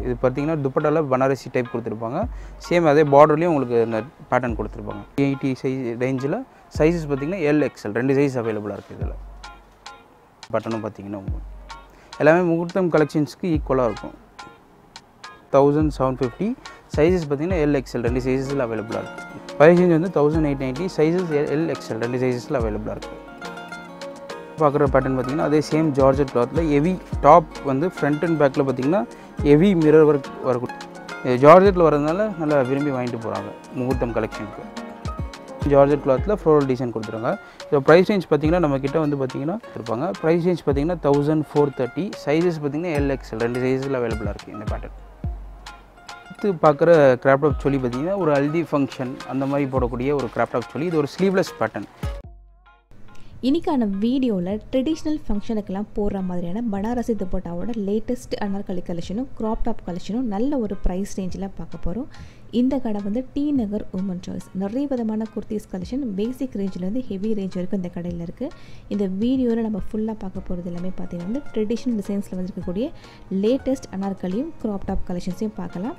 இது பார்த்தீங்கன்னா துப்பட்டாவில் பனாரசி டைப் கொடுத்துருப்பாங்க சேம் அதே பார்டர்லேயும் உங்களுக்கு இந்த பேட்டர்ன் கொடுத்துருப்பாங்க எயிட்டி சைஸ் ரேஞ்சில் சைஸஸ் பார்த்தீங்கன்னா எல் எக்ஸ்எல் ரெண்டு சைஸ் அவைலபிளாக இருக்குது இதில் பட்டனும் பார்த்தீங்கன்னா உங்களுக்கு எல்லாமே முகூர்த்தம் கலெக்ஷன்ஸ்க்கு ஈக்குவலாக இருக்கும் தௌசண்ட் செவன் ஃபிஃப்டி சைஸஸ் பார்த்தீங்கன்னா எல் எக்ஸ்எல் ரெண்டு சைஸஸில் அவைலபிளாக இருக்குது ப்ரைஸ் ரேஞ்ச் வந்து thousand eight ninety sizes L XL ரெண்டு சைஸஸில் அவைலபிளாக இருக்குது பார்க்குற பேட்டர்ன் பார்த்தீங்கன்னா அதே சேம் ஜார்ஜட் கிளாத்தில் ஹெவி டாப் வந்து ஃப்ரண்ட் அண்ட் பேக்கில் பார்த்தீங்கன்னா ஹெவி மிரர் ஒர்க் வரக்கூடிய ஜார்ஜெட்டில் வரதுனால நல்லா விரும்பி வாங்கிட்டு போகிறாங்க முகூர்த்தம் கலெக்ஷனுக்கு ஜார்ஜட் கிளாத்தில் ஃப்ளோரல் டிசைன் கொடுத்துருங்க ஸோ ப்ரைஸ் ரேஞ்ச் பார்த்தீங்கன்னா நம்ம கிட்ட வந்து பார்த்தீங்கன்னா இருப்பாங்க ப்ரைஸ் ரேஞ்ச் பார்த்தீங்கன்னா தௌசண்ட் ஃபோர் தேர்ட்டி சைஸஸ் பார்த்தீங்கன்னா எல் எக்ஸ்எல் ரெண்டு சைஸில் அவைலபிளாக இருக்குது இந்த பேட்டர்ன் அடுத்து பார்க்குற கிராப்ட் ஆஃப் சொல்லி பார்த்தீங்கன்னா ஒரு ஹல்தி ஃபங்க்ஷன் அந்த மாதிரி போடக்கூடிய ஒரு கிராப்ட் ஆஃப் சொல்லி இது ஒரு ஸ்லீவ்லெஸ் பேட்டர்ன் இன்னைக்கான வீடியோவில் ட்ரெடிஷ்னல் ஃபங்க்ஷனுக்கெல்லாம் போடுற மாதிரியான பனாரசி துப்பட்டாவோட லேட்டஸ்ட் அனார்கலி கலெக்ஷனும் க்ராப் டாப் கலெக்ஷனும் நல்ல ஒரு ப்ரைஸ் ரேஞ்சில் பார்க்க போகிறோம் இந்த கடை வந்து டி நகர் உமன் சாய்ஸ் நிறைய விதமான குர்த்திஸ் கலெக்ஷன் பேசிக் ரேஞ்சிலேருந்து ஹெவி ரேஞ்ச் வரைக்கும் இந்த கடையில் இருக்குது இந்த வீடியோவில் நம்ம ஃபுல்லாக பார்க்க போகிறது எல்லாமே பார்த்தீங்கன்னா வந்து ட்ரெடிஷ்னல் டிசைன்ஸில் வந்துருக்கக்கூடிய லேட்டஸ்ட் அனார்கலியும் க்ராப் டாப் கலெக்ஷன்ஸையும் பார்க்கலாம்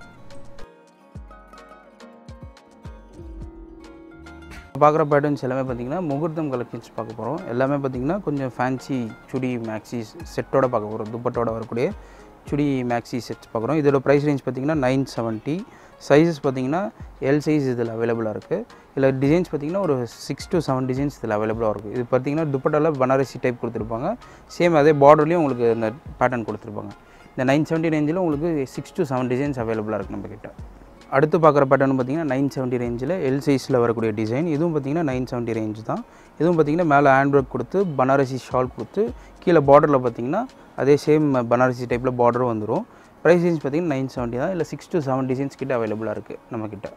பார்க்குற பேட்டர்ன்ஸ் எல்லாமே பார்த்தீங்கன்னா முகூர்த்தம் கலெக்ஷன்ஸ் பார்க்க போகிறோம் எல்லாமே பார்த்தீங்கன்னா கொஞ்சம் ஃபேன்சி சுடி மேக்ஸி செட்டோட பார்க்க போகிறோம் துப்பட்டோட வரக்கூடிய சுடி மேக்ஸி செட்ஸ் பார்க்குறோம் இதோட ப்ரைஸ் ரேஞ்ச் பார்த்தீங்கன்னா நைன் செவன்ட்டி சைஸஸ் பார்த்தீங்கன்னா எல் சைஸ் இதில் அவைலபிளாக இருக்குது இதில் டிசைன்ஸ் பார்த்தீங்கன்னா ஒரு சிக்ஸ் to செவன் டிசைன்ஸ் இதில் அவைலபிளாக இருக்குது இது பார்த்தீங்கன்னா துப்பட்டாவில் பனாரசி டைப் கொடுத்துருப்பாங்க சேம் அதே பார்டர்லேயும் உங்களுக்கு இந்த பேட்டர்ன் கொடுத்துருப்பாங்க இந்த நைன் செவன்ட்டி ரேஞ்சில் உங்களுக்கு சிக்ஸ் to செவன் டிசைன்ஸ் அவைலபிளாக இருக்குது நம்மக்கிட்ட அடுத்து பார்க்குற பேட்டர்ன் பார்த்தீங்கன்னா நைன் செவன்ட்டி ரேஞ்சில் எல் சைஸில் வரக்கூடிய டிசைன் இதுவும் பார்த்தீங்கன்னா நைன் செவன்ட்டி ரேஞ்ச் தான் இதுவும் பார்த்தீங்கன்னா மேலே ஹேண்ட் ஒர்க் கொடுத்து பனாரசி ஷால் கொடுத்து கீழே பார்டரில் பார்த்தீங்கன்னா அதே சேம் பனாரசி டைப்பில் பார்டரும் வந்துடும் ப்ரைஸ் ரேஞ்ச் பார்த்தீங்கன்னா நைன் செவன்ட்டி தான் இல்லை சிக்ஸ் to செவன் டிசைன்ஸ் கிட்ட அவைலபிளாக இருக்குது நம்மக்கிட்ட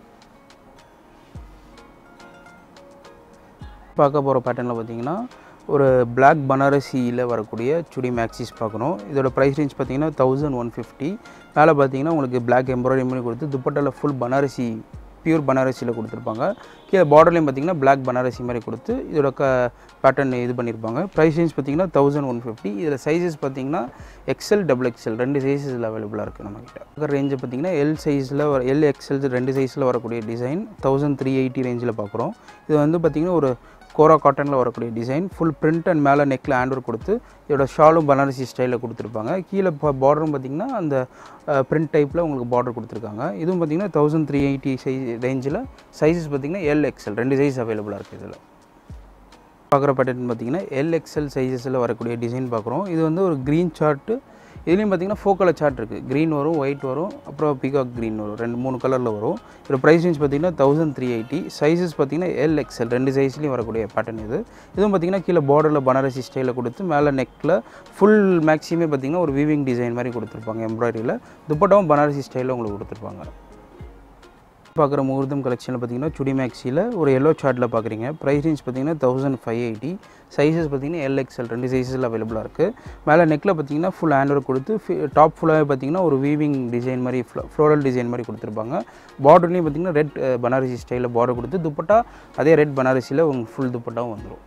பார்க்க போகிற பேட்டர்னில் பார்த்தீங்கன்னா ஒரு Black பனாரசியில் வரக்கூடிய சுடி மேக்ஸிஸ் பார்க்கணும் இதோட ப்ரைஸ் ரேஞ்ச் பார்த்தீங்கன்னா தௌசண்ட் ஒன் ஃபிஃப்டி மேலே பார்த்தீங்கன்னா உங்களுக்கு Black எம்ப்ராய்டரி பண்ணி கொடுத்து துப்பட்டாவில் ஃபுல் பனாரசி பியூர் பனாரசியில் கொடுத்துருப்பாங்க கீழே பார்டர்லையும் பார்த்தீங்கன்னா Black பனாரசி மாதிரி கொடுத்து இதோட க பேட்டர்ன் இது பண்ணியிருப்பாங்க ப்ரைஸ் ரேஞ்ச் பார்த்தீங்கன்னா தௌசண்ட் ஒன் ஃபிஃப்டி இதில் சைஸஸ் பார்த்தீங்கன்னா எக்ஸல் டபுள் எக்ஸல் ரெண்டு சைஸஸில் அவைலபிளாக இருக்குது நம்மக்கிட்ட ரேஞ்சு பார்த்தீங்கன்னா எல் சைஸில் வர எல் எக்ஸல் ரெண்டு சைஸில் வரக்கூடிய டிசைன் தௌசண்ட் த்ரீ எயிட்டி ரேஞ்சில் பார்க்குறோம் இது வந்து பார்த்திங்கன்னா ஒரு கோரா காட்டனில் வரக்கூடிய டிசைன் ஃபுல் பிரிண்ட் அண்ட் மேலே நெக்கில் ஹேண்டர் கொடுத்து இதோட ஷாலும் பனாரசி ஸ்டைலில் கொடுத்துருப்பாங்க கீழே இப்போ பார்டரும் பார்த்திங்கன்னா அந்த பிரிண்ட் டைப்பில் உங்களுக்கு பார்டர் கொடுத்துருக்காங்க இதுவும் பார்த்திங்கன்னா தௌசண்ட் த்ரீ எயிட்டி சைஸ் ரேஞ்சில் சைஸஸ் பார்த்திங்கன்னா எல் எக்ஸல் ரெண்டு சைஸ் அவைலபிளாக இருக்குது இதில் பார்க்குற பேட்டர்ன் பார்த்தீங்கன்னா எல் எக்ஸல் சைஸஸில் வரக்கூடிய டிசைன் பார்க்குறோம் இது வந்து ஒரு க்ரீன் சார்ட்டு இதுலேயும் பார்த்தீங்கன்னா ஃபோர் கலர் சார்ட் இருக்குது க்ரீன் வரும் ஒயிட் வரும் அப்புறம் பிகாக் க்ரீன் வரும் ரெண்டு மூணு கலரில் வரும் இதோட ப்ரைஸ் ரேஞ்ச் பார்த்தீங்கன்னா தௌசண்ட் த்ரீ எயிட்டி சைஸஸ் பார்த்தீங்கன்னா எல் எக்ஸல் ரெண்டு சைஸ்லேயும் வரக்கூடிய பேட்டர்ன் இது இதுவும் பார்த்தீங்கன்னா கீழே பார்டரில் பனாரசி ஸ்டைலில் கொடுத்து மேலே நெக்கில் ஃபுல் மேக்ஸிமே பார்த்தீங்கன்னா ஒரு வீவிங் டிசைன் மாதிரி கொடுத்துருப்பாங்க எம்ப்ராய்டரியில் துப்பட்டாவும் பனாரசி ஸ்டைலில் உங்களுக்கு கொடுத்துருப்பாங்க பார்க்குற முகூர்த்தம் கலெக்ஷனில் பார்த்தீங்கன்னா சுடி மேக்ஸியில் ஒரு எல்லோ சார்ட்டில் பார்க்குறீங்க ப்ரைஸ் ரேஞ்ச் பார்த்தீங்கன்னா தௌசண்ட் ஃபைவ் எயிட்டி சைஸஸ் பார்த்தீங்கன்னா எல் எக்ஸல் ரெண்டு சைஸில் அவைலபிளாக இருக்குது மேலே நெக்கில் பார்த்தீங்கன்னா ஃபுல் ஹேண்டர் கொடுத்து டாப் ஃபுல்லாகவே பார்த்தீங்கன்னா ஒரு வீவிங் டிசைன் மாதிரி ஃப்ளோரல் டிசைன் மாதிரி கொடுத்துருப்பாங்க பார்டர்லேயும் பார்த்தீங்கன்னா ரெட் பனாரசி ஸ்டைலில் பார்டர் கொடுத்து துப்பட்டா அதே ரெட் பனாரசியில் உங்களுக்கு ஃபுல் துப்பட்டாவும் வந்துடும்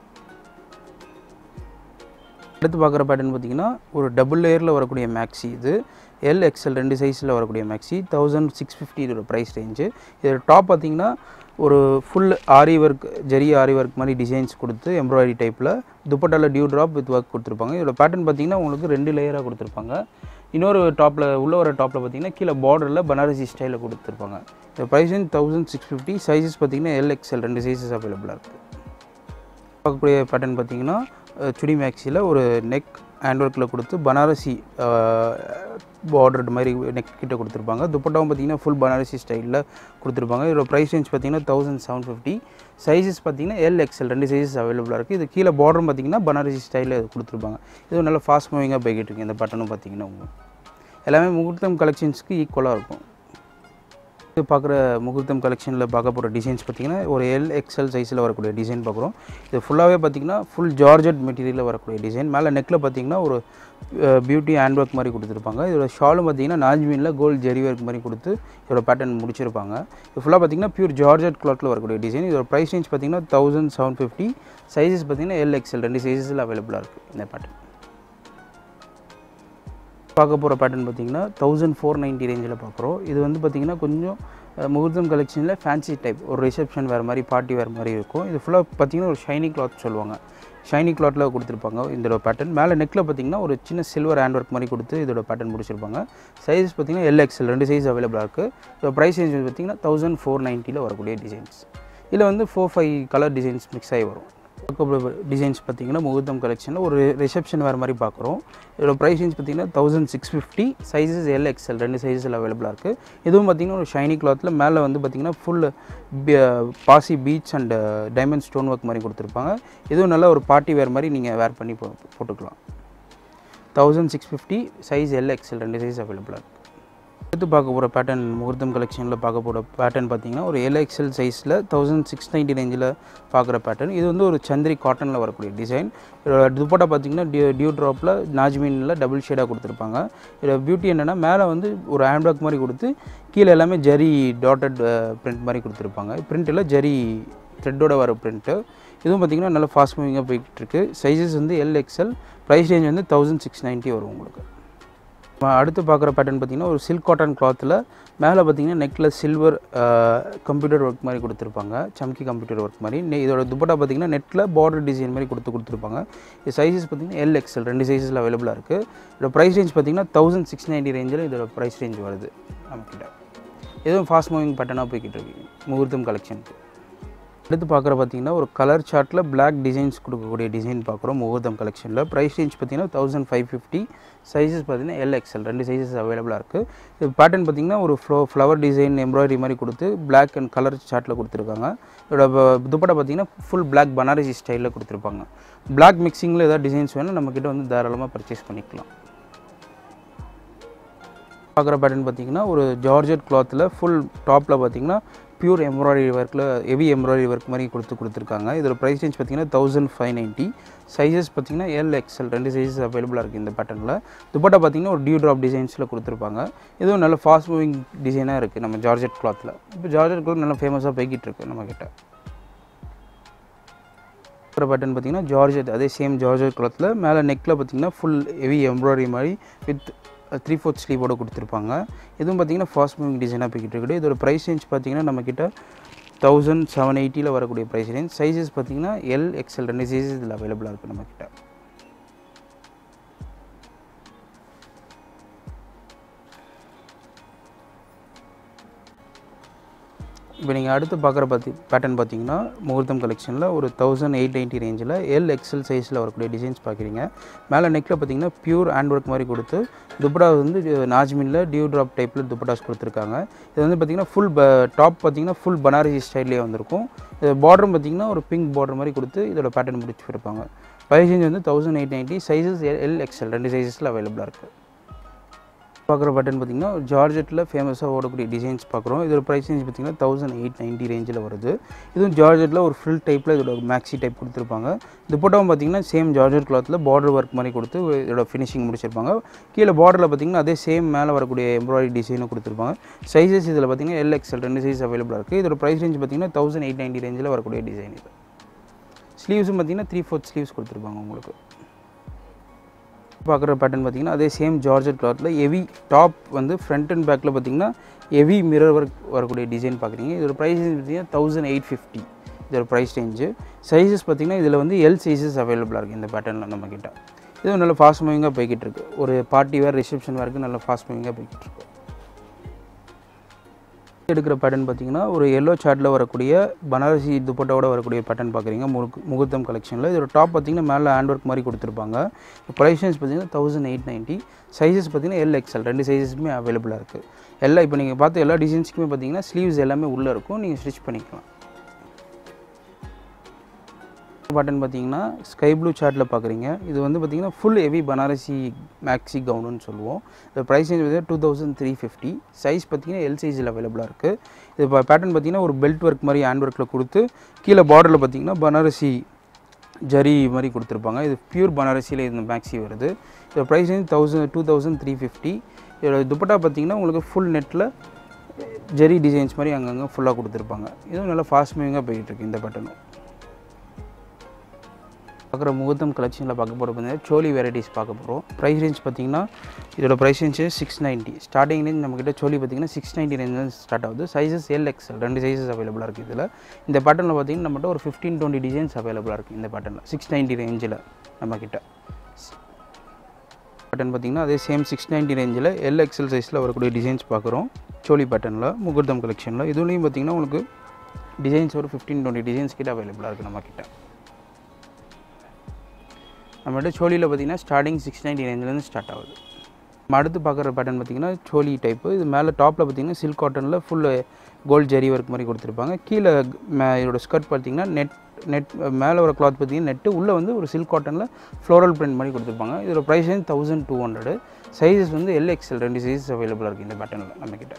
அடுத்து பார்க்குற பேட்டர்ன் பார்த்தீங்கன்னா ஒரு டபுள் லேயரில் வரக்கூடிய மேக்ஸி இது எல் எக்ஸல் ரெண்டு சைஸில் வரக்கூடிய மேக்ஸி தௌசண்ட் சிக்ஸ் ஃபிஃப்டி இதோட ப்ரைஸ் ரேஞ்சு இதோட டாப் பார்த்தீங்கன்னா ஒரு full aari work zari aari work மாதிரி டிசைன்ஸ் கொடுத்து எம்ப்ராய்டரி டைப்பில் துப்பட்டாவில் டியூ ட்ராப் வித் ஒர்க் கொடுத்துருப்பாங்க இதோட பேட்டர்ன் பார்த்தீங்கன்னா உங்களுக்கு ரெண்டு லேயராக கொடுத்துருப்பாங்க இன்னொரு டாப்பில் உள்ள வர டாப்பில் பார்த்தீங்கன்னா கீழே பார்டரில் பனாரசி ஸ்டைலில் கொடுத்துருப்பாங்க இந்த price range thousand six fifty sizes பார்த்தீங்கன்னா எல் எக்ஸல் ரெண்டு சைஸஸ் அவைலபிளாக இருக்குது பார்க்கக்கூடிய பேட்டர்ன் பார்த்தீங்கன்னா சுடி மேக்ஸியில் ஒரு நெக் ஹேண்ட் ஒர்க்கில் கொடுத்து பனாரசி பார்டர்டு மாதிரி நெக் கிட்ட கொடுத்துருப்பாங்க துப்பட்டாவும் பார்த்தீங்கன்னா ஃபுல் பனாரசி ஸ்டைலில் கொடுத்துருப்பாங்க இதோட ப்ரைஸ் ரேஞ்ச் பார்த்தீங்கன்னா தௌசண்ட் செவன் ஃபிஃப்டி சைஸஸ் பார்த்தீங்கன்னா எல் எக்ஸல் ரெண்டு சைஸஸ் அவைலபிளாக இருக்குது இது கீழே பார்டரும் பார்த்தீங்கன்னா பனாரசி ஸ்டைலில் கொடுத்துருப்பாங்க இது நல்லா ஃபாஸ்ட் மூவிங்காக போய்கிட்டு இருக்கு இந்த பட்டனும் பார்த்தீங்கன்னா உங்களுக்கு எல்லாமே முகூர்த்தம் கலெக்ஷன்ஸ்க்கு ஈக்குவலாக இருக்கும் இது பார்க்குற முகூர்த்தம் கலெக்ஷனில் பார்க்க போகிற டிசைன்ஸ் பார்த்தீங்கன்னா ஒரு எல் எக்ஸல் சைஸில் வரக்கூடிய டிசைன் பார்க்குறோம் இது ஃபுல்லாகவே பார்த்தீங்கன்னா ஃபுல் ஜார்ஜட் மெட்டீரியலில் வரக்கூடிய டிசைன் மேலே நெக்கில் பார்த்தீங்கன்னா ஒரு பியூட்டி ஹேண்ட் ஒர்க் மாதிரி கொடுத்துருப்பாங்க இதோட ஷாலும் பார்த்தீங்கன்னா நாஜ்மீனில் கோல்டு ஜெரி ஒர்க் மாதிரி கொடுத்து இதோட பேட்டர்ன் முடிச்சிருப்பாங்க இது ஃபுல்லாக பார்த்தீங்கன்னா பியூர் ஜார்ஜட் கிளாத்தில் வரக்கூடிய டிசைன் இதோட ப்ரைஸ் ரேஞ்ச் பார்த்தீங்கன்னா தௌசண்ட் செவன் ஃபிஃப்டி சைஸஸ் பார்த்தீங்கன்னா எல் எக்ஸல் ரெண்டு சைஸஸில் அவைலபிளாக இருக்குது இந்த பேட்டர்ன் பார்க்க போகிற பேட்டர்ன் பார்த்தீங்கன்னா தௌசண்ட் ஃபோர் நைன்ட்டி ரேஞ்சில் பார்க்குறோம் இது வந்து பார்த்திங்கன்னா கொஞ்சம் அஹ், முகூர்த்தம் கலெக்ஷனில் ஃபேன்சி டைப் ஒரு ரிசப்ஷன் வேறு மாதிரி பார்ட்டி வேறு மாதிரி இருக்கும் இது ஃபுல்லாக பார்த்தீங்கன்னா ஒரு ஷைனி கிளாத் சொல்லுவாங்க ஷைனி கிளாத்தில் கொடுத்துருப்பாங்க இதோட பேட்டர்ன் மேலே நெக்கில் பார்த்தீங்கன்னா ஒரு சின்ன சில்வர் ஹேண்ட் ஒர்க் மாதிரி கொடுத்து இதோட பேட்டர்ன் முடிச்சிருப்பாங்க சைஸ் பார்த்தீங்கன்னா எல் எக்ஸல் ரெண்டு சைஸ் அவைலபிளாக இருக்குது இதோட ப்ரைஸ் ரேஞ்ச் வந்து பார்த்தீங்கன்னா தௌசண்ட் ஃபோர் நைன்ட்டியில் வரக்கூடிய டிசைன்ஸ் இதில் வந்து four five colour designs mix ஆகி வரும் டிசைன்ஸ் பார்த்தீங்கன்னா முகூர்த்தம் கலெக்ஷனில் ஒரு ரிசப்ஷன் வேறு மாதிரி பார்க்குறோம் இதோட ப்ரைஸ் ரேஞ்ச் பார்த்தீங்கன்னா thousand six fifty sizes L XL ரெண்டு சைஸில் அவைலபிளாக இருக்குது இதுவும் பார்த்தீங்கன்னா ஒரு ஷைனி கிளாத்தில் மேலே வந்து பார்த்தீங்கன்னா ஃபுல் பாசி beads and diamond stone work மாதிரி கொடுத்துருப்பாங்க இதுவும் நல்ல ஒரு பார்ட்டி வேர் மாதிரி நீங்கள் வேர் பண்ணி போ போட்டுக்கலாம் thousand six fifty size L XL ரெண்டு சைஸ் அவைலபிளாக இருக்குது அடுத்து பார்க்க போகிற பேட்டர்ன் முகூர்த்தம் கலெக்ஷனில் பார்க்க போகிற பேட்டர்ன் பார்த்தீங்கன்னா ஒரு எல்எக்ஸ்எல் சைஸில் தௌசண்ட் சிக்ஸ் நைன்ட்டி ரேஞ்சில் பார்க்குற பேட்டர்ன் இது வந்து ஒரு சந்திரி காட்டனில் வரக்கூடிய டிசைன் இதோட துப்பட்டா பார்த்தீங்கன்னா டியூ டியூ ட்ராப்பில் நாஜ்மீனில் டபுள் ஷேடாக கொடுத்துருப்பாங்க இதோட பியூட்டி என்னென்னா மேலே வந்து ஒரு ஹேண்ட் ஒர்க் மாதிரி கொடுத்து கீழே எல்லாமே ஜரி டாட்டட் பிரிண்ட் மாதிரி கொடுத்துருப்பாங்க பிரிண்ட்டில் ஜரி த்ரெட்டோட வர பிரிண்ட்டு இதுவும் பார்த்தீங்கன்னா நல்லா ஃபாஸ்ட் மூவிங்காக போயிட்டு இருக்கு சைஸஸ் வந்து எல் எக்ஸ்எல் ப்ரைஸ் ரேஞ்ச் வந்து தௌசண்ட் சிக்ஸ் நைன்ட்டி வரும் உங்களுக்கு நம்ம அடுத்து பார்க்குற பேட்டர்ன் பார்த்தீங்கன்னா ஒரு சில்க் காட்டன் கிளாத்தில் மேலே பார்த்தீங்கன்னா நெக்கில் சில்வர் கம்ப்யூட்டர் ஒர்க் மாதிரி கொடுத்துருப்பாங்க சம்கி கம்ப்யூட்டர் ஒர்க் மாதிரி நெ- இதோட துப்பட்டா பார்த்தீங்கன்னா நெட்டில் பார்டர் டிசைன் மாதிரி கொடுத்து கொடுத்துருப்பாங்க இது சைஸஸ் பார்த்தீங்கன்னா எல் எக்ஸல் ரெண்டு சைஸில் அவைலபிளாக இருக்குது இதோட ப்ரைஸ் ரேஞ்ச் பார்த்தீங்கன்னா தௌசண்ட் சிக்ஸ் நைன்ட்டி ரேஞ்சில் இதோட ப்ரைஸ் ரேஞ்ச் வருது நம்மக்கிட்ட இதுவும் ஃபாஸ்ட் மூவிங் பேட்டர்னாக போய்கிட்டு இருக்கு முகூர்த்தம் கலெக்ஷனுக்கு அடுத்து பார்க்குற பார்த்தீங்கன்னா ஒரு கலர் சார்ட்டில் Black டிசைன்ஸ் கொடுக்கக்கூடிய டிசைன் பார்க்குறோம் முகூர்த்தம் கலெக்ஷனில் ப்ரைஸ் ரேஞ்ச் பார்த்தீங்கன்னா தௌசண்ட் ஃபைவ் ஃபிஃப்டி சைஸஸ் பார்த்தீங்கன்னா எல் எக்ஸல் ரெண்டு சைஸஸ் அவைலபிளாக இருக்குது இது பேட்டர்ன் பார்த்தீங்கன்னா ஒரு ஃப்ளோ ஃப்ளவர் டிசைன் எம்ப்ராய்டரி மாதிரி கொடுத்து Black அண்ட் கலர் சார்ட்டில் கொடுத்துருக்காங்க இதோட ப- துப்பட்டா பார்த்தீங்கன்னா ஃபுல் Black பனாரசி ஸ்டைலில் கொடுத்துருப்பாங்க Black மிக்சிங்கில் ஏதாவது டிசைன்ஸ் வேணும் நம்மக்கிட்ட வந்து தாராளமாக பர்ச்சேஸ் பண்ணிக்கலாம் பார்க்குற பேட்டர்ன் பார்த்தீங்கன்னா ஒரு ஜார்ஜெட் கிளாத்தில் ஃபுல் டாப்பில் பார்த்தீங்கன்னா பியூர் எம்ப்ராய்டரி ஒர்க்கில் ஹெவி எம்ப்ராய்டரி ஒர்க் மாதிரி கொடுத்து கொடுத்துருக்காங்க இதோட ப்ரைஸ் ரேஞ்ச் பார்த்தீங்கன்னா தௌசண்ட் ஃபைவ் நைன்ட்டி சைஸஸ் பார்த்தீங்கன்னா எல் எக்ஸ்எல் ரெண்டு சைஸஸ் அவைலபிளாக இருக்குது இந்த பேட்டர்னில் துப்பட்டா பார்த்தீங்கன்னா ஒரு டியூ ட்ராப் டிசைன்ஸில் கொடுத்துருப்பாங்க இதுவும் நல்ல ஃபாஸ்ட் மூவிங் டிசைனாக இருக்குது நம்ம ஜார்ஜெட் கிளாத்தில் இப்போ ஜார்ஜெட் கிளாத் நல்லா ஃபேமஸாக போய்கிட்டு இருக்கு நம்மக்கிட்ட அப்புறம் பட்டன் பார்த்தீங்கன்னா ஜார்ஜெட் அதே சேம் ஜார்ஜெட் கிளாத்தில் மேலே நெக்கில் பார்த்தீங்கன்னா ஃபுல் ஹெவி எம்ப்ராய்டரி மாதிரி வித் த்ரீ ஃபோர்த் ஸ்லீவோட கொடுத்துருப்பாங்க இதுவும் பார்த்தீங்கன்னா ஃபாஸ்ட் மூவிங் டிசைனாக போய்கிட்டு இருக்குது இதோட ப்ரைஸ் ரேஞ்ச் பார்த்தீங்கன்னா நம்மக்கிட்ட தௌசண்ட் செவன் எயிட்டியில் வரக்கூடிய ப்ரைஸ் ரேஞ்ச் சைஸஸ் பார்த்தீங்கன்னா எல் எக்ஸ்எல் ரெண்டு சைஸஸ் இதில் அவைலபிளாக இருக்குது நம்மக்கிட்ட இப்போ நீங்கள் அடுத்து பார்க்குற பார்த்தி பேட்டர்ன் பார்த்தீங்கன்னா முகூர்த்தம் கலெக்ஷனில் ஒரு தௌசண்ட் எயிட் நைன்ட்டி ரேஞ்சில் எல் எக்ஸல் சைஸில் வரக்கூடிய டிசைன்ஸ் பார்க்குறீங்க மேலே நெக்கில் பார்த்தீங்கன்னா பியூர் ஹேண்ட் ஒர்க் மாதிரி கொடுத்து துப்பட்டா வந்து நாஜ்மினில் டியூ ட்ராப் டைப்பில் துப்பட்டாஸ் கொடுத்துருக்காங்க இது வந்து பார்த்தீங்கன்னா ஃபுல் டாப் பார்த்தீங்கன்னா ஃபுல் பனாரசி ஸ்டைல்லே வந்திருக்கும் இது பார்டரும் பார்த்தீங்கன்னா ஒரு பிங்க் பார்டர் மாதிரி கொடுத்து இதோட பேட்டர்ன் முடிச்சு இருப்பாங்க ப்ரைஸ் ரேஞ்ச் வந்து thousand eight ninety sizes L XL ரெண்டு சைஸஸில் அவைலபிளாக இருக்குது பார்க்குற பட்டன் பார்த்தீங்கன்னா ஜார்ஜெட்டில் ஃபேமஸாக ஓடக்கூடிய டிசைன்ஸ் பார்க்குறோம் இதோட ப்ரைஸ் ரேஞ்ச் பார்த்தீங்கன்னா தௌசண்ட் எயிட் நைன்ட்டி ரேஞ்சில் வருது இதுவும் ஜார்ஜெட்டில் ஒரு ஃபுல் டைப்பில் இதோட மேக்ஸி டைப் கொடுத்துருப்பாங்க துப்பட்டாவும் பார்த்தீங்கன்னா சேம் ஜார்ஜெட் கிளாத்தில் பார்டர் ஒர்க் மாதிரி கொடுத்து இதோட ஃபினிஷிங் முடிச்சிருப்பாங்க கீழே பார்டரில் பார்த்தீங்கன்னா அதே சேம் மேலே வரக்கூடிய எம்ப்ராய்டரி டிசைனும் கொடுத்துருப்பாங்க சைஸஸ் இதில் பார்த்தீங்கன்னா எல் எக்ஸல் ரெண்டு சைஸ் அவைலபிளாக இருக்குது இதோட ப்ரைஸ் ரேஞ்ச் பார்த்தீங்கன்னா தௌசண்ட் எயிட் நைன்ட்டி ரேஞ்சில் வரக்கூடிய டிசைன் இது ஸ்லீவ்ஸும் பார்த்தீங்கன்னா த்ரீ ஃபோர்த் ஸ்லீவ்ஸ் கொடுத்துருப்பாங்க உங்களுக்கு பார்க்குற பேட்டர்ன் பார்த்தீங்கன்னா அதே சேம் ஜார்ஜெட் கிளாத்தில் ஹெவி டாப் வந்து ஃப்ரண்ட் அண்ட் பேக்கில் பார்த்தீங்கன்னா ஹெவி மிரர் ஒர்க் வரக்கூடிய டிசைன் பார்க்குறீங்க இதோட ப்ரைஸ் பார்த்தீங்கன்னா தௌசண்ட் எயிட் ஃபிஃப்டி இதோட ப்ரைஸ் ரேஞ்சு சைஸஸ் பார்த்தீங்கன்னா இதில் வந்து எல் சைஸஸ் அவைலபிளாக இருக்குது இந்த பேட்டர்னில் நம்மக்கிட்ட இதுவும் நல்ல ஃபாஸ்ட் மூவிங்காக போய்கிட்டு இருக்கு ஒரு பார்ட்டி வேர் ரிசப்ஷன் வேருக்கு நல்ல ஃபாஸ்ட் மூவிங்காக போய்கிட்டு இருக்கு எடுக்கிற பேட்டர்ன் பார்த்தீங்கன்னா ஒரு எல்லோ சார்ட்டில் வரக்கூடிய பனாரசி துப்பட்டாவோட வரக்கூடிய பேட்டர்ன் பார்க்குறீங்க முகு முகூர்த்தம் கலெக்ஷனில் இதோட டாப் பார்த்தீங்கன்னா மேலே ஹேண்ட் ஒர்க் மாதிரி கொடுத்துருப்பாங்க ப்ரைஸ் ரேஞ்ச் பார்த்தீங்கன்னா தௌசண்ட் எயிட் நைன்ட்டி சைஸஸ் பார்த்தீங்கன்னா எல் எக்ஸல் ரெண்டு சைஸஸுமே அவைலபிளாக இருக்குது எல்லாம் இப்போ நீங்கள் பார்த்த எல்லா டிசைன்ஸ்க்குமே பார்த்தீங்கன்னா ஸ்லீவ்ஸ் எல்லாமே உள்ளே இருக்கும் நீங்கள் ஸ்டிச் பண்ணிக்கலாம் பட்டன் பார்த்தீங்கன்னா ஸ்கை ப்ளூ சார்ட்டில் பார்க்குறீங்க இது வந்து பார்த்தீங்கன்னா ஃபுல் ஹெவி பனாரசி மேக்ஸி கவுனுன்னு சொல்லுவோம் இந்த ப்ரைஸ் ரேஞ்ச் பார்த்தீங்கன்னா two thousand three fifty size பார்த்தீங்கன்னா எல் சைஸில் அவைலபிளாக இருக்குது இது பேட்டர்ன் பார்த்தீங்கன்னா ஒரு பெல்ட் ஒர்க் மாதிரி ஹேண்ட் ஒர்க்கில் கொடுத்து கீழே பார்டரில் பார்த்தீங்கன்னா பனாரசி ஜரி மாதிரி கொடுத்துருப்பாங்க இது பியூர் பனாரசியில் இந்த மேக்ஸி வருது இதோட price range thousand two thousand three fifty இதோட துப்பட்டா பார்த்தீங்கன்னா உங்களுக்கு ஃபுல் நெட்டில் ஜெரி டிசைன்ஸ் மாதிரி அங்கங்கே ஃபுல்லாக கொடுத்துருப்பாங்க இதுவும் நல்லா ஃபாஸ்ட் மூவிங்காக போயிட்டு இருக்கு இந்த பேட்டர்னும் பார்க்குற முகூர்த்தம் கலெக்ஷனில் பார்க்க போகிற பார்த்தீங்கன்னா சோலி வெரைட்டிஸ் பார்க்க போகிறோம் ப்ரைஸ் ரேஞ்ச் பார்த்தீங்கன்னா இதோட price range six ninety starting range நம்மக்கிட்ட சோலி பார்த்தீங்கன்னா சிக்ஸ் நைன்ட்டி ரேஞ்ச் ஸ்டார்ட் ஆகுது சைஸஸ் எல் எக்ஸல் ரெண்டு சைஸஸ் அவைலபிளாக இருக்குது இதில் இந்த பேட்டர்னில் பார்த்தீங்கன்னா நம்மகிட்ட ஒரு ஃபிஃப்டீன் டுவெண்ட்டி டிசைன்ஸ் அவைலபிளாக இருக்குது இந்த பேட்டர்னில் சிக்ஸ் நைன்ட்டி ரேஞ்சில் நம்மக்கிட்ட பேட்டர்ன் பார்த்தீங்கன்னா அதே சேம் சிக்ஸ் நைன்ட்டி ரேஞ்சில் எல் எக்ஸல் சைஸில் வரக்கூடிய டிசைன்ஸ் பார்க்குறோம் சோலி பேட்டர்னில் முகூர்த்தம் கலெக்ஷனில் இதுலேயும் பார்த்தீங்கன்னா உங்களுக்கு டிசைன்ஸ் ஒரு ஃபிஃப்டீன் டுவெண்ட்டி டிசைன்ஸ் கிட்ட அவைலபிளாக இருக்குது நம்மக்கிட்ட நம்மகிட்ட சோலியில் பார்த்தீங்கன்னா ஸ்டார்டிங் சிக்ஸ் நைன்ட்டி ரேஞ்சிலேருந்து ஸ்டார்ட் ஆகுது நம்ம அடுத்து பார்க்குற பேட்டர்ன் பார்த்தீங்கன்னா சோலி டைப்பு இது மேலே டாப்பில் பார்த்தீங்கன்னா சில்க் காட்டனில் ஃபுல் கோல்ட் ஜெரி ஒர்க் மாதிரி கொடுத்துருப்பாங்க கீழே மே இதோட ஸ்கர்ட் பார்த்தீங்கன்னா நெட் நெட் மேலே ஒரு கிளாத் பார்த்தீங்கன்னா நெட்டு உள்ளே வந்து ஒரு சில்க் காட்டனில் ஃப்ளோரல் பிரிண்ட் மாதிரி கொடுத்துருப்பாங்க இதோட ப்ரைஸ் வந்து தௌசண்ட் டூ ஹண்ட்ரடு சைஸஸ் வந்து எல் எக்ஸல் ரெண்டு சைஸஸ் அவைலபிளாக இருக்குது இந்த பேட்டர்னில் நம்மக்கிட்ட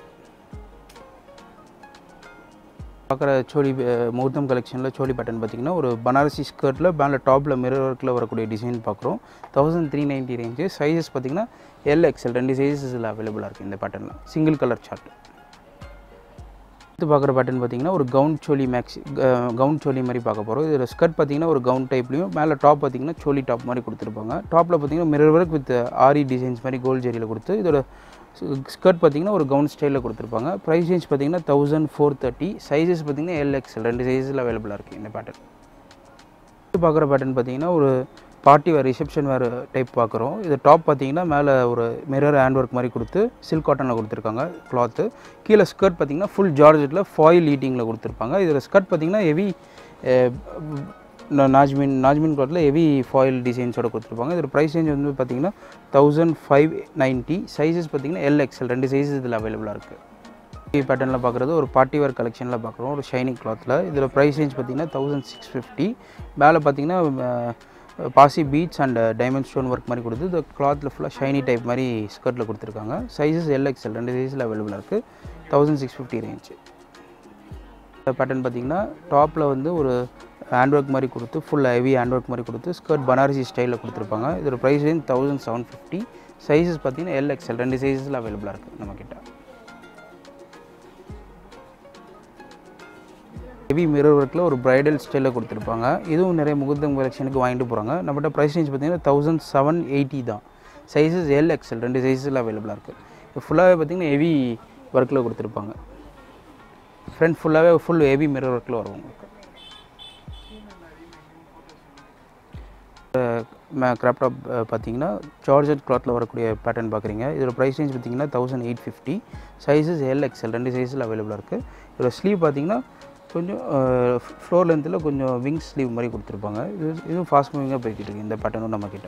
பார்க்குற சோலி அஹ், முகூர்த்தம் கலெக்ஷனில் சோலி பேட்டர்ன் பார்த்தீங்கன்னா ஒரு பனாரசி ஸ்கர்ட்டில் மேலே டாப்பில் மிரர் ஒர்க்கில் வரக்கூடிய டிசைன் பார்க்குறோம் thousand three ninety range sizes பார்த்தீங்கன்னா எல் எக்ஸல் ரெண்டு சைஸஸில் அவைலபிளாக இருக்குது இந்த பேட்டர்னில் சிங்கிள் கலர் சார்ட் அடுத்து பார்க்குற பேட்டர்ன் பார்த்தீங்கன்னா ஒரு gown choli maxi gown choli மாதிரி பார்க்க போகிறோம் இதில் ஸ்கர்ட் பார்த்தீங்கன்னா ஒரு கவுன் டைப்லையும் மேலே டாப் பார்த்தீங்கன்னா சோலி டாப் மாதிரி கொடுத்துருப்பாங்க டாப்பில் பார்த்தீங்கன்னா mirror work with aari designs மாதிரி கோல்ட் ஜெரியில் கொடுத்து இதோட ஸ்கர்ட் பார்த்தீங்கன்னா ஒரு கவுன் ஸ்டைலில் கொடுத்துருப்பாங்க ப்ரைஸ் ரேஞ்ச் பார்த்தீங்கன்னா தௌசண்ட் ஃபோர் தேர்ட்டி சைஸஸ் பார்த்தீங்கன்னா எல் எக்ஸல் ரெண்டு சைஸில் அவைலபிளாக இருக்குது இந்த பேட்டர்ன் அடுத்து பார்க்குற பேட்டர்ன் பார்த்தீங்கன்னா ஒரு பார்ட்டி வேர் ரிசப்ஷன் வேறு டைப் பார்க்குறோம் இது டாப் பார்த்தீங்கன்னா மேலே ஒரு மிரர் ஹேண்ட் ஒர்க் மாதிரி கொடுத்து சில்க் காட்டனில் கொடுத்துருக்காங்க கிளாத்து கீழே ஸ்கர்ட் பார்த்தீங்கன்னா ஃபுல் ஜார்ஜெட்டில் ஃபாயில் ஈட்டிங்கில் கொடுத்துருப்பாங்க இதில் ஸ்கர்ட் பார்த்தீங்கன்னா ஹெவி நாஜ்மின் நாஜ்மின் கிளாத்தில் ஹெவி ஃபாயில் டிசைன்ஸோட கொடுத்துருப்பாங்க இதோட ப்ரைஸ் ரேஞ்ச் வந்து பார்த்தீங்கன்னா தௌசண்ட் ஃபைவ் நைன்ட்டி சைஸஸ் பார்த்தீங்கன்னா எல் எக்ஸல் ரெண்டு சைஸஸ் இதில் அவைலபிளாக இருக்குது பேட்டர்னில் பார்க்குறது ஒரு பார்ட்டி வேர் கலெக்ஷனில் பார்க்குறோம் ஒரு ஷைனிங் கிளாத்தில் இதில் ப்ரைஸ் ரேஞ்ச் பார்த்தீங்கன்னா தௌசண்ட் சிக்ஸ் ஃபிஃப்டி மேலே பார்த்தீங்கன்னா அஹ், பாசி beads and diamond stone work மாதிரி கொடுத்து இந்த கிளாத்தில் ஃபுல்லாக ஷைனி டைப் மாதிரி ஸ்கர்ட்டில் கொடுத்துருக்காங்க சைஸஸ் எல் எக்ஸல் ரெண்டு சைஸில் அவைலபிளாக இருக்குது thousand six fifty range pattern பார்த்தீங்கன்னா டாப்பில் வந்து ஒரு ஹேண்ட் ஒர்க் மாதிரி கொடுத்து ஃபுல் ஹெவி ஹேண்ட் ஒர்க் மாதிரி கொடுத்து ஸ்கர்ட் பனாரசி ஸ்டைலில் கொடுத்துருப்பாங்க இதோட price range thousand seven fifty sizes பார்த்தீங்கன்னா எல் எக்ஸல் ரெண்டு சைஸஸில் அவைலபிளாக இருக்குது நம்மக்கிட்ட ஹெவி மிரர் ஒர்க்கில் ஒரு பிரைடல் ஸ்டைலில் கொடுத்துருப்பாங்க இதுவும் நிறைய முகூர்த்தம் கலெக்ஷனுக்கு வாங்கிட்டு போகிறாங்க நம்மகிட்ட ப்ரைஸ் ரேஞ்ச் பார்த்தீங்கன்னா தௌசண்ட் செவன் எயிட்டி தான் சைஸஸ் எல் எக்ஸல் ரெண்டு சைஸில் அவைலபிளாக இருக்குது இது ஃபுல்லாகவே பார்த்தீங்கன்னா ஹெவி ஒர்க்கில் கொடுத்துருப்பாங்க ஃப்ரண்ட் ஃபுல்லாகவே ஃபுல் ஹெவி மிரர் ஒர்க்கில் வரும் உங்களுக்கு கிராப் டாப் பார்த்தீங்கன்னா ஜார்ஜட் கிளாத்தில் வரக்கூடிய பேட்டர்ன் பார்க்குறீங்க இதோட ப்ரைஸ் ரேஞ்ச் பார்த்தீங்கன்னா thousand eight fifty sizes L XL ரெண்டு சைஸில் அவைலபிளாக இருக்குது இதோட ஸ்லீவ் பார்த்தீங்கன்னா கொஞ்சம் ஃப்ளோர் லென்த்தில் கொஞ்சம் விங் ஸ்லீவ் மாதிரி கொடுத்துருப்பாங்க இது இதுவும் ஃபாஸ்ட் மூவிங்காக போய்கிட்டு இருக்கு இந்த பேட்டர்னும் நம்மக்கிட்ட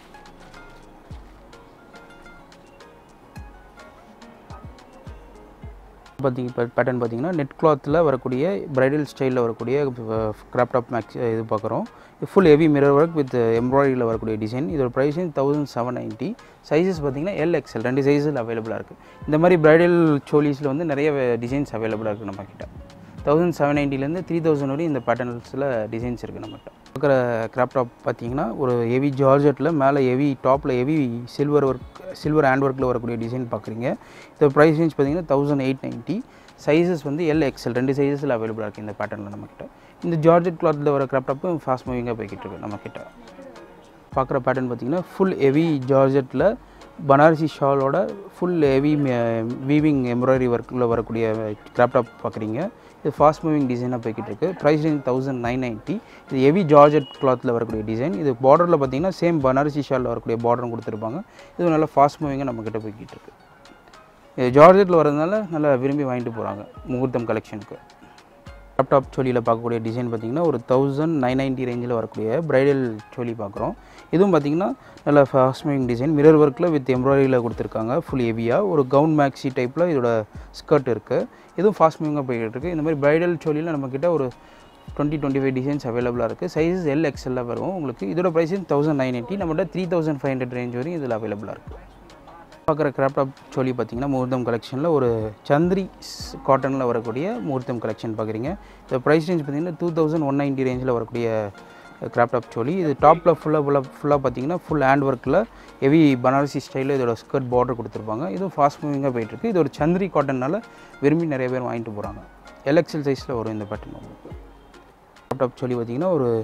பார்த்தீங்க பேட்டர்ன் பார்த்தீங்கன்னா நெட் கிளாத்தில் வரக்கூடிய பிரைடல் ஸ்டைலில் வரக்கூடிய கிராப் டாப் மேக்ஸ் இது பார்க்குறோம் full heavy mirror work with எம்ப்ராய்டரியில் வரக்கூடிய டிசைன் இதோட price thousand seven ninety sizes பார்த்தீங்கன்னா எல் எக்ஸல் ரெண்டு சைஸில் அவைலபிளாக இருக்குது இந்த மாதிரி பிரைடல் சோலிஸில் வந்து நிறைய டிசைன்ஸ் அவைலபிளாக இருக்குது நம்மக்கிட்ட தௌசண்ட் செவன் நைன்ட்டிலேருந்து த்ரீ தௌசண்ட் வரையும் இந்த பேட்டர்ன்ஸில் டிசைன்ஸ் இருக்குது நம்மகிட்ட பார்க்குற கிராப் டாப் பார்த்தீங்கன்னா ஒரு ஹெவி ஜார்ஜெட்டில் மேலே ஹெவி டாப்பில் heavy silver work silver hand ஒர்க்கில் வரக்கூடிய டிசைன் பார்க்குறீங்க இந்த ப்ரைஸ் ரேஞ்ச் பார்த்தீங்கன்னா தௌசண்ட் எயிட் நைன்ட்டி சைஸஸ் வந்து எல் எக்ஸல் ரெண்டு சைஸஸில் அவைலபிளாக இருக்குது இந்த பேட்டர்னில் நம்மக்கிட்ட இந்த ஜார்ஜெட் கிளாத்தில் வர கிராப் டாப்பும் ஃபாஸ்ட் மூவிங்காக போய்கிட்டு இருக்கு நம்மக்கிட்ட பார்க்குற பேட்டர்ன் பார்த்தீங்கன்னா ஃபுல் ஹெவி ஜார்ஜெட்டில் பனாரசி ஷாலோட ஃபுல் ஹெவி வீவிங் எம்ப்ராய்டரி ஒர்க்கில் வரக்கூடிய கிராப் டாப் பார்க்குறீங்க இது ஃபாஸ்ட் மூவிங் டிசைனாக போய்கிட்டு இருக்கு price range thousand nine ninety இது ஹெவி ஜார்ஜெட் கிளாத்தில் வரக்கூடிய டிசைன் இது பார்டரில் பார்த்தீங்கன்னா சேம் பனாரசி ஷாலில் வரக்கூடிய பார்டரும் கொடுத்துருப்பாங்க இது நல்லா ஃபாஸ்ட் மூவிங்காக நம்மக்கிட்ட போய்கிட்டு இருக்கு இது ஜார்ஜெட்டில் வரதுனால நல்லா விரும்பி வாங்கிட்டு போகிறாங்க முகூர்த்தம் கலெக்ஷனுக்கு லேப்டாப் சோலியில் பார்க்கக்கூடிய டிசைன் பார்த்தீங்கன்னா ஒரு தௌசண்ட் நைன் நைன்ட்டி ரேஞ்சில் வரக்கூடிய பிரைடல் சோலி பார்க்குறோம் இதுவும் பார்த்தீங்கன்னா நல்ல ஃபாஸ்ட் மூவிங் டிசைன் மிரர் ஒர்க்கில் வித் எம்ப்ராய்டரியில் கொடுத்துருக்காங்க ஃபுல் ஹெவியாக ஒரு கவுன் மேக்ஸி டைப்பில் இதோட ஸ்கர்ட் இருக்குது இதுவும் ஃபாஸ்ட் மூவிங்காக போய்கிட்டு இருக்குது இந்த மாதிரி பிரைடல் சோலியில் நம்மக்கிட்ட ஒரு டுவெண்ட்டி டுவெண்ட்டி ஃபைவ் டிசைன்ஸ் அவைலபிளாக இருக்குது சைஸஸ் எல் எக்ஸலில் வரும் உங்களுக்கு இதோட ப்ரைஸ் தௌசண்ட் நைன் எயிட்டி நம்மகிட்ட three thousand five hundred range வரையும் இதில் அவைலபிளாக இருக்குது பார்க்குற கிராப் டாப் சொல்லி பார்த்தீங்கன்னா முகூர்த்தம் கலெக்ஷனில் ஒரு சந்திரி காட்டனில் வரக்கூடிய முகூர்த்தம் கலெக்ஷன் பார்க்குறீங்க இந்த ப்ரைஸ் ரேஞ்ச் பார்த்தீங்கன்னா டூ தௌசண்ட் ஒன் நைன்ட்டி ரேஞ்சில் வரக்கூடிய கிராப் டாப் சோலி இது டாப்பில் ஃபுல்லாக ஃபுல்லாக ஃபுல்லாக பார்த்தீங்கன்னா ஃபுல் ஹேண்ட் ஒர்க்கில் ஹெவி பனாரசி ஸ்டைலில் இதோட ஸ்கர்ட் பார்டர் கொடுத்துருப்பாங்க இதுவும் ஃபாஸ்ட் மூவிங்காக போயிட்டுருக்கு இது ஒரு சந்திரி காட்டன்னால விரும்பி நிறைய பேர் வாங்கிட்டு போகிறாங்க எல்எக்ஸல் சைஸில் வரும் இந்த பேட்டர்ன் உங்களுக்கு லேப்டாப் சொல்லி பார்த்தீங்கன்னா ஒரு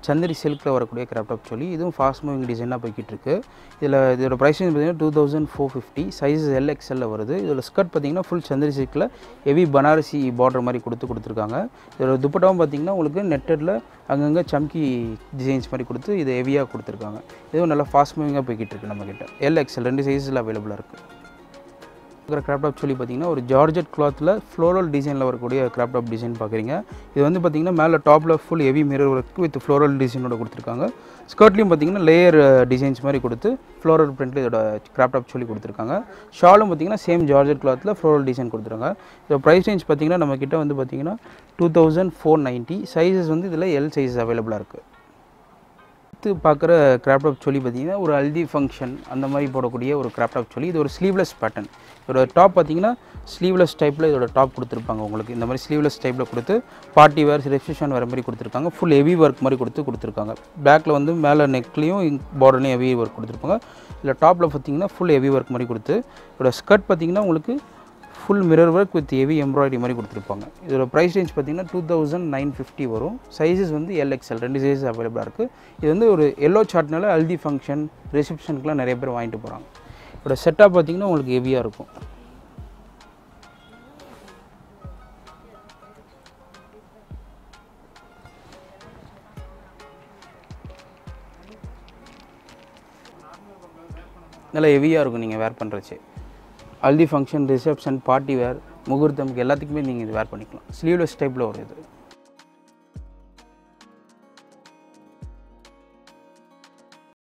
சந்திரி சில்கில் வரக்கூடிய கிராப் டாப் சொல்லி இதுவும் ஃபாஸ்ட் மூவிங் டிசைனாக போய்கிட்டு இருக்கு இதில் இதோட ப்ரைஸ் பார்த்தீங்கன்னா two thousand four fifty size எல்எக்ஸ்எல்ல வருது இதில் ஸ்கர்ட் பார்த்தீங்கன்னா ஃபுல் சந்திரி சில்கில் ஹெவி பனாரசி பார்டர் மாதிரி கொடுத்து கொடுத்துருக்காங்க இதோட துப்பட்டாவும் பார்த்தீங்கன்னா உங்களுக்கு நெட்டடில் அங்கங்கே சம்கி டிசைன்ஸ் மாதிரி கொடுத்து இது ஹெவியாக கொடுத்துருக்காங்க இதுவும் நல்லா ஃபாஸ்ட் மூவிங்காக போய்கிட்டு இருக்கு நம்மக்கிட்ட எல்எக்ஸ்எல் ரெண்டு சைஸில் அவைலபிளாக இருக்குது இருக்கிற கிராப் டாப் சொல்லி பார்த்தீங்கன்னா ஒரு ஜார்ஜெட் கிளாத்தில் ஃப்ளோரல் டிசைனில் வரக்கூடிய கிராப் டாப் டிசைன் பார்க்குறீங்க இது வந்து பார்த்தீங்கன்னா மேலே டாப்பில் full heavy mirror work with floral டிசைனோட கொடுத்துருக்காங்க ஸ்கர்ட்லேயும் பார்த்தீங்கன்னா லேயர் டிசைன்ஸ் மாதிரி கொடுத்து ஃப்ளோரல் பிரிண்ட்டில் இதோட கிராப் டாப் சொல்லி கொடுத்துருக்காங்க ஷாலும் பார்த்தீங்கன்னா சேம் ஜார்ஜெட் கிளாத்தில் ஃப்ளோரல் டிசைன் கொடுத்துருக்காங்க இதோட ப்ரைஸ் ரேஞ்ச் பார்த்தீங்கன்னா நம்ம கிட்ட வந்து பார்த்தீங்கன்னா two thousand four ninety sizes வந்து இதில் எல் சைஸ் அவைலபிளாக இருக்குது அடுத்து பார்க்குற கிராப் டாப் சொல்லி பார்த்தீங்கன்னா ஒரு ஹல்தி ஃபங்க்ஷன் அந்த மாதிரி போடக்கூடிய ஒரு கிராப் டாப் சொல்லி இது ஒரு ஸ்லீவ்லெஸ் பேட்டர்ன் இதோட டாப் பார்த்தீங்கன்னா ஸ்லீவ்லெஸ் டைப்பில் இதோட டாப் கொடுத்துருப்பாங்க உங்களுக்கு இந்த மாதிரி ஸ்லீவ்லெஸ் டைப்பில் கொடுத்து பார்ட்டி வேர் ரிசப்ஷன் வர மாதிரி கொடுத்துருக்காங்க ஃபுல் ஹெவி ஒர்க் மாதிரி கொடுத்து கொடுத்துருக்காங்க பேக்கில் வந்து மேலே நெக்லேயும் பார்டர்லையும் ஹெவி ஒர்க் கொடுத்துருப்பாங்க இதில் டாப்பில் பார்த்தீங்கன்னா ஃபுல் ஹெவி ஒர்க் மாதிரி கொடுத்து இதோட ஸ்கர்ட் பார்த்தீங்கன்னா உங்களுக்கு full mirror work with heavy embroidery மாதிரி கொடுத்துருப்பாங்க இதோட ப்ரைஸ் ரேஞ்ச் பார்த்தீங்கன்னா டூ தௌசண்ட் நைன் ஃபிஃப்டி வரும் சைஸஸ் வந்து எல்எக்ஸ்எல் ரெண்டு சைஸ் அவைலபிளாக இருக்குது இது வந்து ஒரு எல்லோ சார்ட்னால ஹல்தி ஃபங்க்ஷன் ரிசப்ஷனுக்குலாம் நிறைய பேர் வாங்கிட்டு போகிறாங்க இதோட செட்டாக பார்த்தீங்கன்னா உங்களுக்கு ஹெவியாக இருக்கும் நல்லா ஹெவியாக இருக்கும் நீங்கள் வேர் பண்ணுறச்சு haldi function reception party wear முகூர்த்தம்க்கு எல்லாத்துக்குமே நீங்கள் இது வேர் பண்ணிக்கலாம் ஸ்லீவ்லெஸ் டைப்பில் வரும் இது